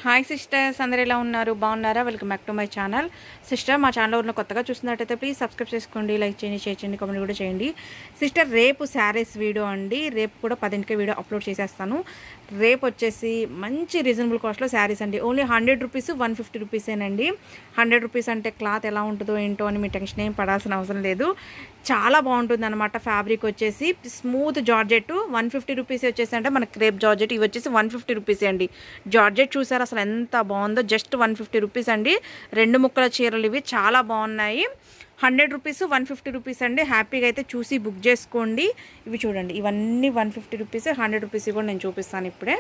hi sisters అందరు ఎలా ఉన్నారు బాగున్నారా welcome back to my channel sister మా ఛానల్ ఉన్న కొత్తగా చూస్తున్నట్టయితే ప్లీజ్ సబ్స్క్రైబ్ చేసుకోండి లైక్ చేయండి షేర్ చేయండి కామెంట్ కూడా చేయండి సిస్టర్ రేపు శారీస్ వీడియో అండి రేపు కూడా పదింటికి వీడియో అప్లోడ్ చేసేస్తాను రేపు వచ్చేసి మంచి రీజనబుల్ కాస్ట్లో శారీస్ అండి only hundred rupees one fifty రూపీసేనండి హండ్రెడ్ రూపీస్ అంటే క్లాత్ ఎలా ఉంటుందో ఏంటో అని మీ టెన్షన్ ఏం పడాల్సిన అవసరం లేదు చాలా బాగుంటుంది అనమాట ఫ్యాబ్రిక్ వచ్చేసి smooth georgette one fifty rupees వచ్చేసి అంటే మనకి రేప్ జార్జెట్ ఇవి వచ్చేసి వన్ ఫిఫ్టీ రూపీస్ అండి జార్జెట్ చూసారు అసలు ఎంత బాగుందో జస్ట్ వన్ ఫిఫ్టీ రూపీస్ అండి రెండు ముక్కల చీరలు ఇవి చాలా బాగున్నాయి hundred rupees one fifty rupees అండి హ్యాపీగా అయితే చూసి బుక్ చేసుకోండి ఇవి చూడండి ఇవన్నీ one fifty rupees hundred rupees కూడా నేను చూపిస్తాను ఇప్పుడే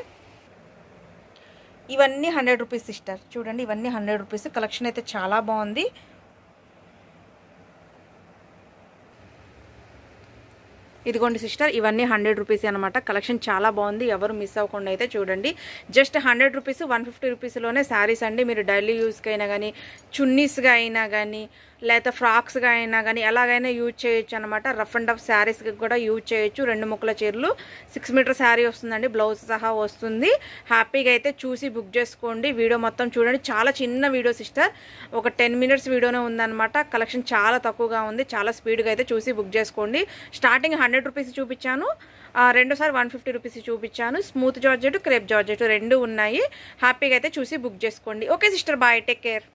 ఇవన్నీ హండ్రెడ్ రూపీస్ సిస్టర్ చూడండి ఇవన్నీ హండ్రెడ్ రూపీస్ కలెక్షన్ అయితే చాలా బాగుంది ఇదిగోండి సిస్టర్ ఇవన్నీ హండ్రెడ్ రూపీస్ అనమాట కలెక్షన్ చాలా బాగుంది ఎవరు మిస్ అవ్వకుండా అయితే చూడండి just hundred rupees one fifty రూపీస్లోనే శారీస్ అండి మీరు డైలీ యూస్కి అయినా కానీ చున్నీస్గా అయినా కానీ లేకపోతే ఫ్రాక్స్గా అయినా కానీ ఎలాగైనా యూజ్ చేయొచ్చు అనమాట రఫ్ అండ్ టఫ్ శారీస్కి కూడా యూజ్ చేయొచ్చు రెండు ముక్కల చీరలు సిక్స్ మీటర్ శారీ వస్తుందండి బ్లౌజ్ సహా వస్తుంది హ్యాపీగా అయితే చూసి బుక్ చేసుకోండి వీడియో మొత్తం చూడండి చాలా చిన్న వీడియో సిస్టర్ ఒక టెన్ మినిట్స్ వీడియోనే ఉందన్నమాట కలెక్షన్ చాలా తక్కువగా ఉంది చాలా స్పీడ్గా అయితే చూసి బుక్ చేసుకోండి స్టార్టింగ్ హండ్రెడ్ రూపీస్ చూపించాను రెండోసారి వన్ ఫిఫ్టీ రూపీస్ చూపించాను స్మూత్ జార్జెట్ క్రేప్ జార్జెట్ రెండు ఉన్నాయి హ్యాపీగా అయితే చూసి బుక్ చేసుకోండి okay sister bye take care